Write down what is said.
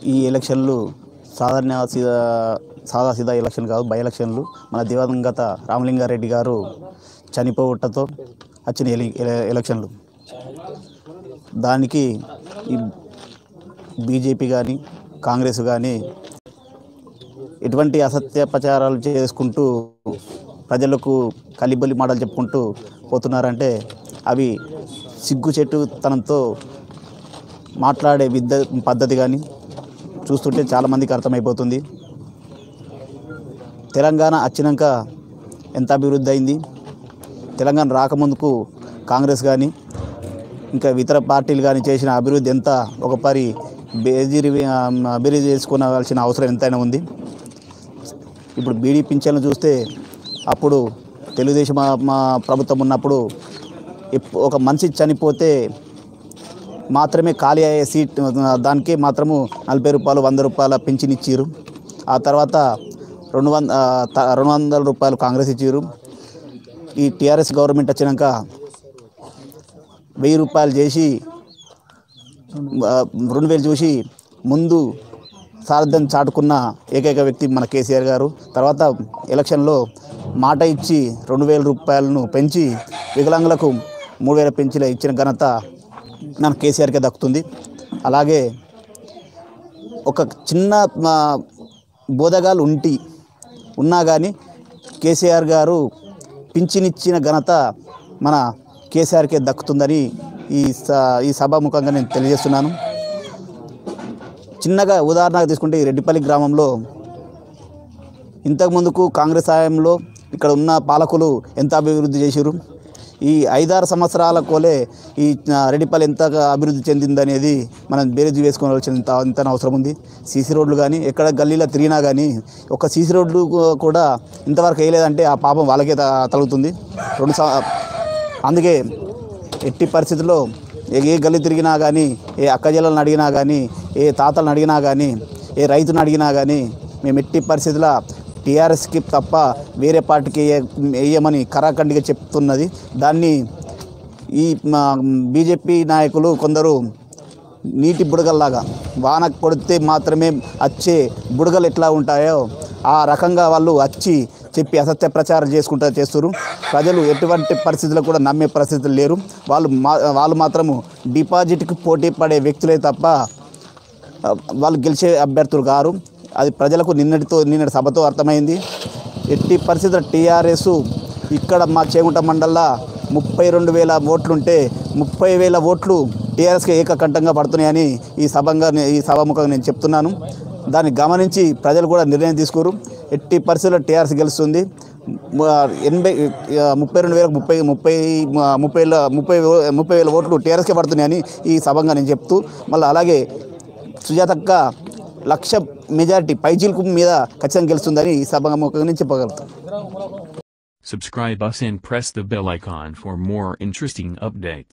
ఈ ఎలక్షన్లు సాధారణ సీదా సాదా సీదా ఎలక్షన్ కాదు బై ఎలక్షన్లు మన దివంగత రామలింగారెడ్డి గారు చనిపోవటంతో వచ్చిన ఎలి ఎల- ఎలక్షన్లు దానికి ఈ బీజేపీ కానీ కాంగ్రెస్ కానీ ఎటువంటి అసత్య ప్రచారాలు చేసుకుంటూ ప్రజలకు కలిబొలి మాటలు చెప్పుకుంటూ పోతున్నారంటే అవి సిగ్గుచెట్టుతనంతో మాట్లాడే విద్య పద్ధతి కానీ చూస్తుంటే చాలామందికి అర్థమైపోతుంది తెలంగాణ వచ్చినాక ఎంత అభివృద్ధి అయింది తెలంగాణ రాకముందుకు కాంగ్రెస్ కానీ ఇంకా ఇతర పార్టీలు కానీ చేసిన అభివృద్ధి ఎంత ఒక పరి బేజీరి అభివృద్ధి చేసుకోవాల్సిన అవసరం ఎంతైనా ఉంది ఇప్పుడు బీడీ పింఛన్లు చూస్తే అప్పుడు తెలుగుదేశం మా- మా ప్రభుత్వం ఉన్నప్పుడు ఎప్పు- ఒక మనిషి చనిపోతే మాత్రమే ఖాళీ అయ్యే సీట్ దానికి మాత్రము నలభై రూపాయలు వంద రూపాయల పింఛన్ ఇచ్చారు ఆ తర్వాత రెండు వంద ఆ, త- రెండు వందల రూపాయలు కాంగ్రెస్ ఇచ్చారు ఈ టీఆర్ఎస్ గవర్నమెంట్ వచ్చినాక వెయ్యి రూపాయలు చేసి ఆ, రెండు వేలు చూసి ముందు సారథ్యం చాటుకున్న ఏకైక వ్యక్తి మన కేసీఆర్ గారు తర్వాత ఎలక్షన్లో మాట ఇచ్చి రెండు వేల రూపాయలను పెంచి వికలాంగులకు మూడు వేల పెంచిల ఇచ్చిన ఘనత మన కేసీఆర్కే దక్కుతుంది అలాగే ఒక చిన్న ఆ, బోధగాలు ఉంటి ఉన్నా కానీ కేసీఆర్ గారు పింఛనిచ్చిన ఘనత మన కేసీఆర్కే దక్కుతుందని ఈ స ఈ సభాముఖంగా నేను తెలియజేస్తున్నాను చిన్నగా ఉదాహరణగా తీసుకుంటే ఈ రెడ్డిపల్లి గ్రామంలో ఇంతకుముందుకు కాంగ్రెస్ హయాంలో ఇక్కడ ఉన్న పాలకులు ఎంత అభివృద్ధి చేశారు ఈ ఐదారు సంవత్సరాల కోలే ఈ ఆ, రెడ్డిపల్లి ఎంత అభివృద్ధి చెందిందనేది మనం బేరేజ్ వేసుకోవాల్సిన అంత అవసరం ఉంది సీసీ రోడ్లు కానీ ఎక్కడ గల్లీలో తిరిగినా కానీ ఒక సీసీ రోడ్లు కూ- కూడా ఇంతవరకు వేయలేదంటే ఆ పాపం వాళ్ళకే త- తగులుతుంది రెండు సం- అందుకే ఎట్టి పరిస్థితుల్లో ఏ ఏ గల్లి తిరిగినా కానీ ఏ అక్కజల్లలను అడిగినా కానీ ఏ తాతలను అడిగినా కానీ ఏ రైతుని అడిగినా కానీ మేము ఎట్టి పరిస్థితుల్లో టీఆర్ఎస్కి తప్ప వేరే పార్టీకి వేయ- వేయమని కరాఖండిగా చెప్తున్నది దాన్ని ఈ మా బీజేపీ నాయకులు కొందరు నీటి బుడగల్లాగా వాన కొడితే మాత్రమే వచ్చే బుడగలు ఎట్లా ఉంటాయో ఆ రకంగా వాళ్ళు వచ్చి చెప్పి అసత్య ప్రచారం చేసుకుంటా చేస్తారు ప్రజలు ఎటువంటి పరిస్థితుల్లో కూడా నమ్మే పరిస్థితులు లేరు వాళ్ళు మా వాళ్ళు మాత్రము డిపాజిట్కి పోటీ పడే వ్యక్తులే తప్ప ఆ, వాళ్ళు గెలిచే అభ్యర్థులు గారు అది ప్రజలకు నిన్నటితో నిన్నటి సభతో అర్థమైంది ఎట్టి పరిస్థితుల్లో టీఆర్ఎస్ ఇక్కడ మా చేగుంట మండల్లో ముప్పై రెండు వేల ఓట్లుంటే ముప్పై వేల ఓట్లు టీఆర్ఎస్కి ఏకకంఠంగా పడుతున్నాయని ఈ సభంగా నే- ఈ సభాముఖంగా నేను చెప్తున్నాను దాన్ని గమనించి ప్రజలు కూడా నిర్ణయం తీసుకోరు ఎట్టి పరిస్థితుల్లో టీఆర్ఎస్ గెలుస్తుంది మ- ఎనభై ఆ, ముప్పై రెండు వేలకు ముప్పై ముప్పై మ- ముప్పై వేల ముప్పై వే- ముప్పై వేల ఓట్లు టీఆర్ఎస్కే పడుతున్నాయని ఈ సభంగా నేను చెప్తూ మళ్ళీ అలాగే సుజాతక్క లక్ష మెజారిటీ పైచీలకు మీద ఖచ్చితంగా గెలుస్తుందని ఈ సభాముఖంగా నేను చెప్పగలుగుతాను Subscribe us and press the bell icon for more interesting updates.